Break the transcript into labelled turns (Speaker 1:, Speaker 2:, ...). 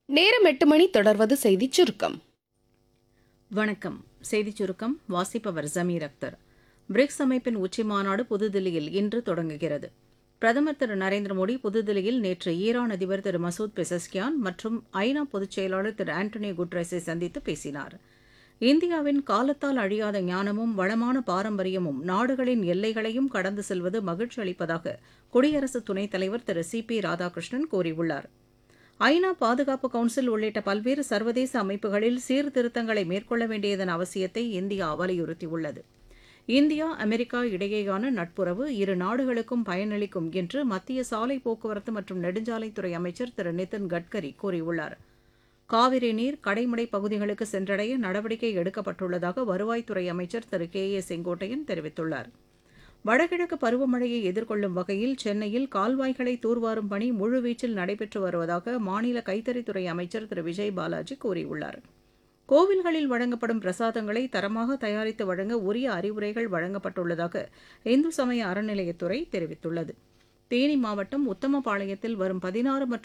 Speaker 1: நேரம் எட்டு மணி தொடர்வது செய்திச் சுருக்கம்
Speaker 2: வணக்கம் செய்திச் சுருக்கம் வாசிப்பவர் ஜமீர் அக்தர் பிரிக்ஸ் அமைப்பின் உச்சி மாநாடு புதுதில்லியில் இன்று தொடங்குகிறது பிரதமர் திரு நரேந்திர மோடி புதுதில்லியில் நேற்று ஈரான் அதிபர் திரு மசூத் பெசஸ்கியான் மற்றும் ஐநா பொதுச் செயலாளர் திரு ஆண்டனியோ குட்ரஸை சந்தித்து பேசினார் இந்தியாவின் காலத்தால் அழியாத ஞானமும் வளமான பாரம்பரியமும் நாடுகளின் எல்லைகளையும் கடந்து செல்வது மகிழ்ச்சி அளிப்பதாக குடியரசு துணைத் தலைவர் திரு சி பி ராதாகிருஷ்ணன் கூறியுள்ளார் ஐநா பாதுகாப்பு கவுன்சில் உள்ளிட்ட பல்வேறு சர்வதேச அமைப்புகளில் சீர்திருத்தங்களை மேற்கொள்ள வேண்டியதன் அவசியத்தை இந்தியா வலியுறுத்தியுள்ளது இந்தியா அமெரிக்கா இடையேயான நட்புறவு இரு நாடுகளுக்கும் பயனளிக்கும் என்று மத்திய சாலை போக்குவரத்து மற்றும் நெடுஞ்சாலைத்துறை அமைச்சர் திரு நிதின் கட்கரி கூறியுள்ளார் காவிரி நீர் கடைமடை பகுதிகளுக்கு சென்றடைய நடவடிக்கை எடுக்கப்பட்டுள்ளதாக வருவாய்த்துறை அமைச்சர் திரு கே ஏ செங்கோட்டையன் தெரிவித்துள்ளார் வடகிழக்கு பருவமழையை எதிர்கொள்ளும் வகையில் சென்னையில் கால்வாய்களை தூர்வாரும் பணி முழுவீச்சில் நடைபெற்று வருவதாக மாநில கைத்தறித்துறை அமைச்சர் திரு விஜய் பாலாஜி கூறியுள்ளார் கோவில்களில் வழங்கப்படும் பிரசாதங்களை தரமாக தயாரித்து வழங்க உரிய அறிவுரைகள் வழங்கப்பட்டுள்ளதாக இந்து சமய அறநிலையத்துறை தெரிவித்துள்ளது தேனி மாவட்டம் உத்தமபாளையத்தில் வரும் பதினாறு மற்றும்